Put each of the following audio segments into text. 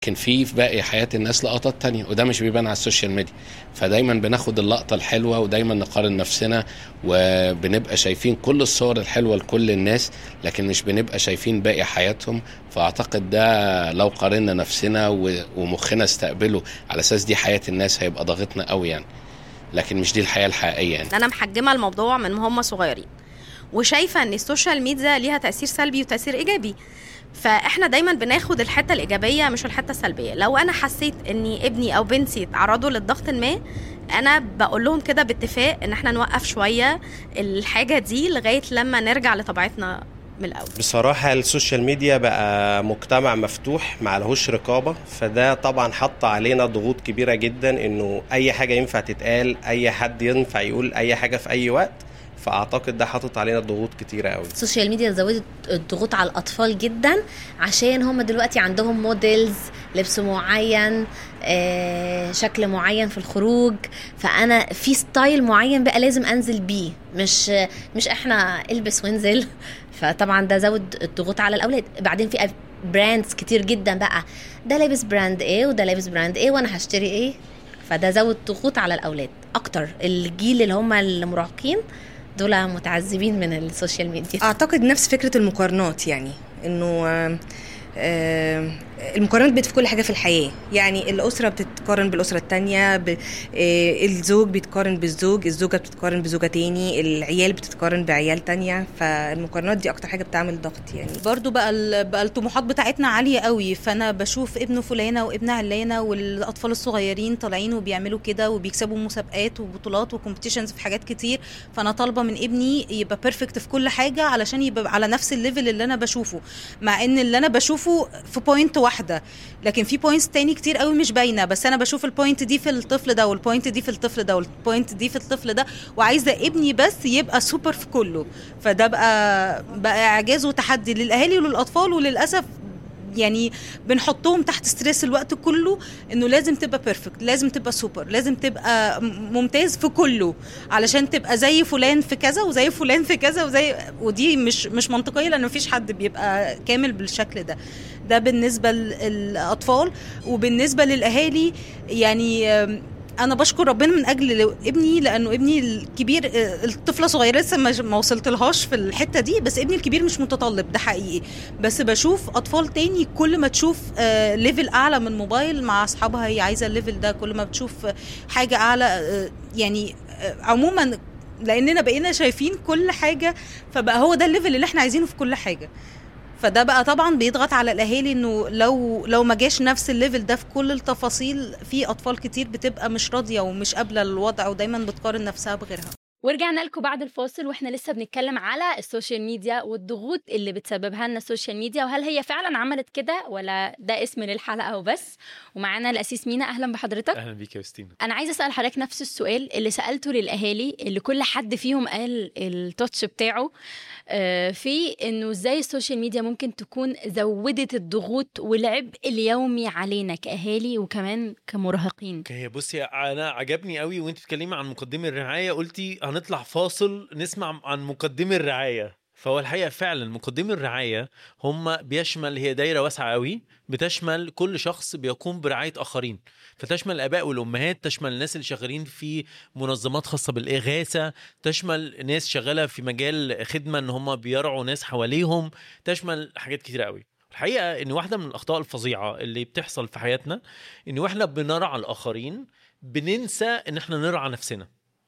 لكن في في باقي حياة الناس لقطات تانية وده مش بيبان على السوشيال ميديا فدايما بناخد اللقطة الحلوة ودايما نقارن نفسنا وبنبقى شايفين كل الصور الحلوة لكل الناس لكن مش بنبقى شايفين باقي حياتهم فأعتقد ده لو قارنا نفسنا و- ومخنا استقبله على أساس دي حياة الناس هيبقى ضاغطنا قوي يعني لكن مش دي الحياة الحقيقية يعني انا محجمه الموضوع من هم صغيرين وشايفه ان السوشيال ميديا ليها تاثير سلبي وتاثير ايجابي فاحنا دايما بناخد الحته الايجابيه مش الحته السلبيه لو انا حسيت ان ابني او بنتي اتعرضوا للضغط ما انا بقول لهم كده باتفاق ان احنا نوقف شويه الحاجه دي لغايه لما نرجع لطبيعتنا من الاول بصراحة السوشيال ميديا بقى مجتمع مفتوح ما لهوش رقابة فده طبعا حط علينا ضغوط كبيرة جدا انه اي حاجة ينفع تتقال اي حد ينفع يقول اي حاجة في اي وقت فاعتقد ده حاطط علينا ضغوط كتيرة قوي السوشيال ميديا زودت الضغوط على الاطفال جدا عشان هم دلوقتي عندهم موديلز لبس معين آه، شكل معين في الخروج فانا في ستايل معين بقى لازم انزل بيه مش مش احنا البس وانزل فطبعا ده زود الضغوط على الاولاد بعدين في براندز كتير جدا بقى ده لابس براند ايه وده لابس براند ايه وانا هشتري ايه فده زود ضغوط على الاولاد اكتر الجيل اللي هم المراهقين دول متعذبين من السوشيال ميديا اعتقد نفس فكره المقارنات يعني انه آه، آه، المقارنات بقت في كل حاجه في الحياه يعني الاسره بتتقارن بالاسره التانية ب- آه، الزوج بيتقارن بالزوج الزوجه بتتقارن بزوجه تاني العيال بتتقارن بعيال تانية فالمقارنات دي اكتر حاجه بتعمل ضغط يعني برضو بقى ال- بقى الطموحات بتاعتنا عاليه قوي فانا بشوف ابن فلانه وابن علانه والاطفال الصغيرين طالعين وبيعملوا كده وبيكسبوا مسابقات وبطولات وكومبيتيشنز في حاجات كتير فانا طالبه من ابني يبقى بيرفكت في كل حاجه علشان يبقى على نفس الليفل اللي انا بشوفه مع ان اللي انا بشوفه في بوينت واحده لكن في بوينتس تاني كتير قوي مش باينه بس انا بشوف البوينت دي في الطفل ده والبوينت دي في الطفل ده والبوينت دي في الطفل ده وعايزه ابني بس يبقى سوبر في كله فده بقى بقى اعجاز وتحدي للاهالي وللاطفال وللاسف يعني بنحطهم تحت ستريس الوقت كله انه لازم تبقى بيرفكت لازم تبقى سوبر لازم تبقى م- ممتاز في كله علشان تبقى زي فلان في كذا وزي فلان في كذا وزي ودي مش مش منطقيه لان مفيش حد بيبقى كامل بالشكل ده ده بالنسبه للاطفال وبالنسبه للاهالي يعني آم، انا بشكر ربنا من اجل ابني لانه ابني الكبير آه، الطفله صغيره لسه ما ما وصلتلهاش في الحته دي بس ابني الكبير مش متطلب ده حقيقي بس بشوف اطفال تاني كل ما تشوف آه، ليفل اعلى من موبايل مع اصحابها هي عايزه الليفل ده كل ما بتشوف آه، حاجه اعلى آه، يعني آه، عموما لاننا بقينا شايفين كل حاجه فبقى هو ده الليفل اللي احنا عايزينه في كل حاجه فده بقى طبعا بيضغط على الاهالي انه لو لو ما جاش نفس الليفل ده في كل التفاصيل في اطفال كتير بتبقى مش راضيه ومش قابله الوضع ودايما بتقارن نفسها بغيرها ورجعنا لكم بعد الفاصل واحنا لسه بنتكلم على السوشيال ميديا والضغوط اللي بتسببها لنا السوشيال ميديا وهل هي فعلا عملت كده ولا ده اسم للحلقه وبس ومعانا الاسيس مينا اهلا بحضرتك اهلا بيك يا وستينا انا عايزه اسال حضرتك نفس السؤال اللي سالته للاهالي اللي كل حد فيهم قال التاتش بتاعه آه، في انه ازاي السوشيال ميديا ممكن تكون زودت الضغوط والعبء اليومي علينا كاهالي وكمان كمراهقين اوكي بصي انا عجبني قوي وانت بتتكلمي عن مقدمي الرعايه قلتي هنطلع فاصل نسمع عن مقدمي الرعايه فهو الحقيقه فعلا مقدمي الرعايه هم بيشمل هي دايره واسعه قوي بتشمل كل شخص بيقوم برعايه اخرين فتشمل الاباء والامهات تشمل الناس اللي شغالين في منظمات خاصه بالاغاثه تشمل ناس شغاله في مجال خدمه ان هم بيرعوا ناس حواليهم تشمل حاجات كتيره قوي الحقيقه ان واحده من الاخطاء الفظيعه اللي بتحصل في حياتنا ان واحنا بنرعى الاخرين بننسى ان احنا نرعى نفسنا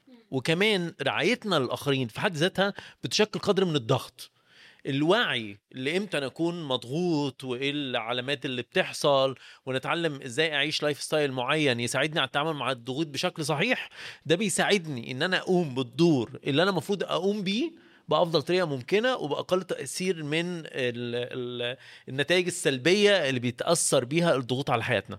وكمان رعايتنا للاخرين في حد ذاتها بتشكل قدر من الضغط الوعي لامتى انا اكون مضغوط وايه العلامات اللي بتحصل ونتعلم ازاي اعيش لايف ستايل معين يساعدني على التعامل مع الضغوط بشكل صحيح ده بيساعدني ان انا اقوم بالدور اللي انا المفروض اقوم بيه بافضل طريقه ممكنه وباقل تاثير من ال ال النتائج السلبيه اللي بيتاثر بيها الضغوط على حياتنا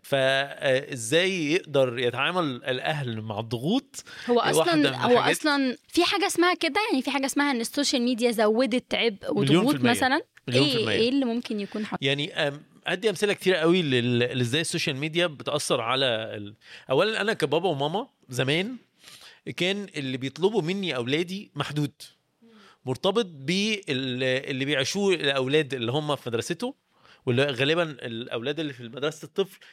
فازاي يقدر يتعامل الاهل مع الضغوط هو واحدة اصلا من هو الحاجات- اصلا في حاجه اسمها كده يعني في حاجه اسمها ان السوشيال ميديا زودت عبء مليون في وضغوط المية. مثلا مليون في ايه المية. ايه اللي ممكن يكون حصل يعني أم، ادي امثله كتير قوي لل- لازاي السوشيال ميديا بتاثر على ال... اولا انا كبابا وماما زمان كان اللي بيطلبوا مني اولادي محدود مرتبط باللي بيعيشوه الاولاد اللي هم في مدرسته وغالبا الاولاد اللي في مدرسه الطفل